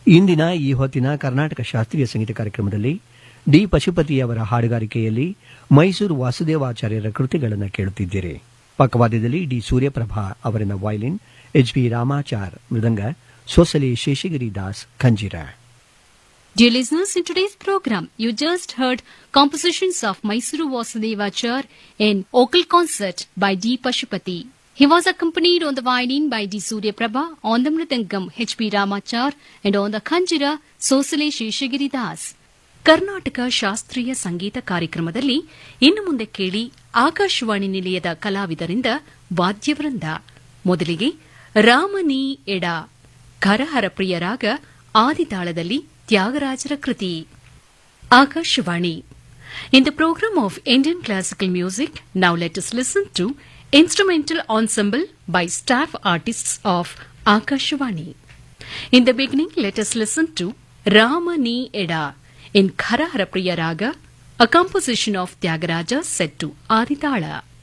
ಇಂದಿನ ಈ ಹೊತ್ತಿನ ಕರ್ನಾಟಕ ಶಾಸ್ತ್ರೀಯ ಸಂಗೀತ ಕಾರ್ಯಕ್ರಮದಲ್ಲಿ ಡಿ ಪಶುಪತಿಯವರ ಹಾಡುಗಾರಿಕೆಯಲ್ಲಿ ಮೈಸೂರು ವಾಸುದೇವಾಚಾರ್ಯರ ಕೃತಿಗಳನ್ನು ಕೇಳುತ್ತಿದ್ದೀರಿ ಪಕ್ಕವಾದ್ಯದಲ್ಲಿ ಡಿ ಸೂರ್ಯಪ್ರಭಾ ಅವರಿನ violin H B Ramachar mridanga Sosale Sheshagiri Das khanjira Dear listeners, in today's program, you just heard compositions of Mysuru Vasudevachar in vocal concert by D. Pashupati. He was accompanied on the violin by D. Surya Prabha, on the mridangam H. P. Ramachar, and on the khanjira Sosale Sheshagiri Das. Karnataka ಶಾಸ್ತ್ರೀಯ ಸಂಗೀತ ಕಾರ್ಯಕ್ರಮದಲ್ಲಿ ಇನ್ನು ಮುಂದೆ ಕೇಳಿ ಆಕಾಶವಾಣಿ ನಿಲಯದ ಕಲಾವಿದರಿಂದ ವಾದ್ಯವೃಂದ ಮೊದಲಿಗೆ ರಾಮನಿ ಎಡ ಕರಹರ ಪ್ರಿಯರಾಗ ಆದಿತಾಳದಲ್ಲಿ ತ್ಯಾಗರಾಜರ ಕೃತಿ Akashvani In the program of Indian classical music, now let us listen to instrumental ensemble by staff artists of Akashvani. In the beginning, let us listen to Ramani Eda in Kharahara Priya Raga, a composition of Tyagaraja set to Aditala.